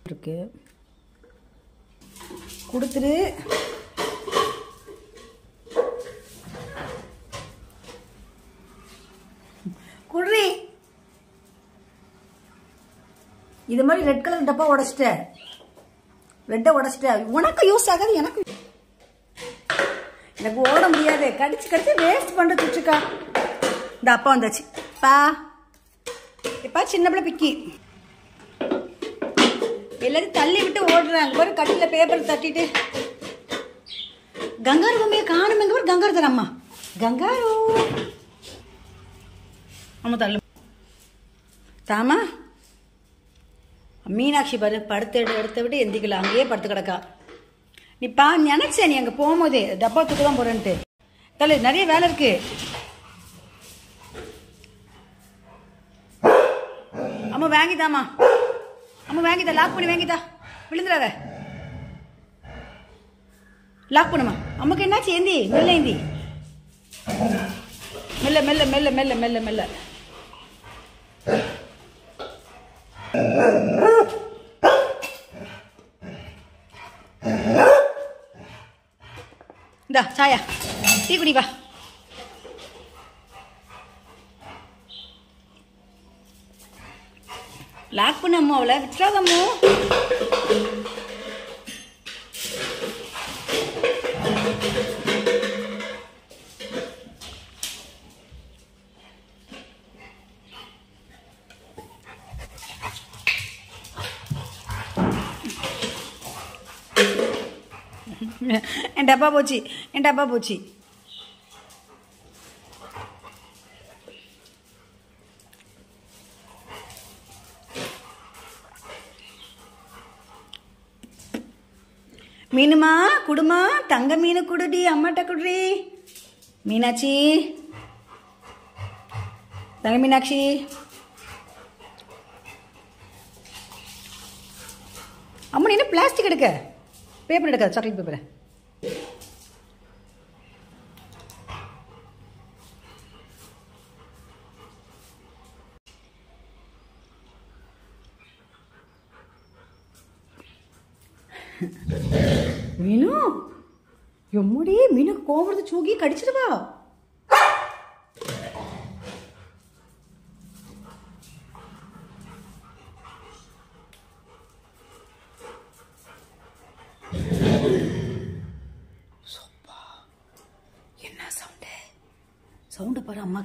இருக்கு கொடுத்துரு குட்ரி இது மாதிரி ரெட் கலர் டப்பா உடைச்சிட்ட ரெட்டை உடைச்சிட்ட உனக்கு யூஸ் ஆகாது எனக்கு எனக்கு ஓட முடியாது கடிச்சு கடிச்சு வேஸ்ட் பண்ற சுச்சுக்கா இந்த அப்பா வந்தாச்சு பா இப்பா சின்ன பிள்ளை பிக்கி எல்லாரும் தள்ளி விட்டு ஓடுறாங்க பாரு கட்டில பேப்பர் தட்டிட்டு கங்காரு பொம்மையை காணும் எங்க பாரு கங்காரு தர அம்மா கங்காரு அம்மா தள்ளு தாமா மீனாட்சி பாரு படுத்து எடு- எடுத்த விட்டு எந்திக்கல அங்கேயே படுத்து கிடக்கா நீ பா நினைச்சேன் நீ அங்க போகும்போது டப்பா தூக்க தான் போறேன்ட்டு தள்ளு நிறைய வேலை இருக்கு அம்மா வாங்கிதாம்மா அம்மா வாங்கிதா லாக் பண்ணி வாங்கிதா விழுந்துடாத லாக் பண்ணுமா அம்மாக்கு என்னாச்சு ஏந்தி மெல்ல ஏந்தி மெல்ல மெல்ல மெல்ல மெல்ல மெல்ல மெல்ல இந்தா சாயா டீ குடி வா லாக் பண்ண அம்மா அவளை விட்டுறாதம்மோ என் டப்பா போச்சு என் டப்பா போச்சு மீனுமா குடுமா தங்க மீன் குடுடி அம்மாட்ட குடுறி மீனாட்சி தங்க மீனாட்சி அம்மா நீ என்ன பிளாஸ்டிக் எடுக்க பேப்பர் எடுக்காது சாக்லேட் பேப்பர் மீனு எம்முடி மீனு கோபுரத்தை சூக்கி கடிச்சிருவா என்ன சவுண்டு சவுண்டு பாரு அம்மா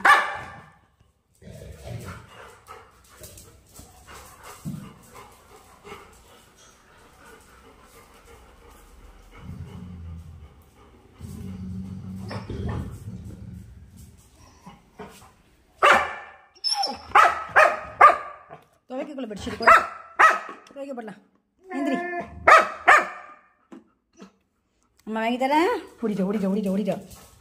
துவைக்கக்குள்ள பெட்ஷீட் கூட துவைக்கப்படலாம் எந்திரி அம்மா வாங்கி தரேன் ஓடிட்டோம் ஓடிட்டோம் ஓடிட்டோம் ஓடிட்டோம்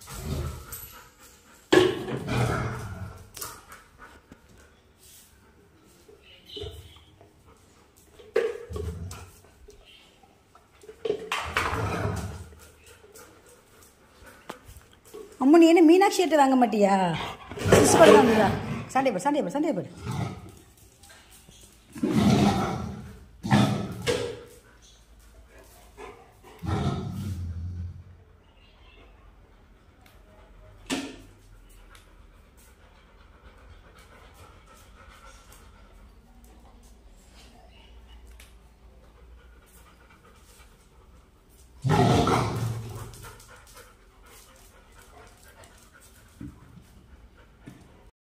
அம்மா நீ என்ன மீனாட்சி ஏட்டு வாங்க மாட்டியா சிஸ் கூட தான் சண்டே போடு சண்டே போடு சண்டே போடு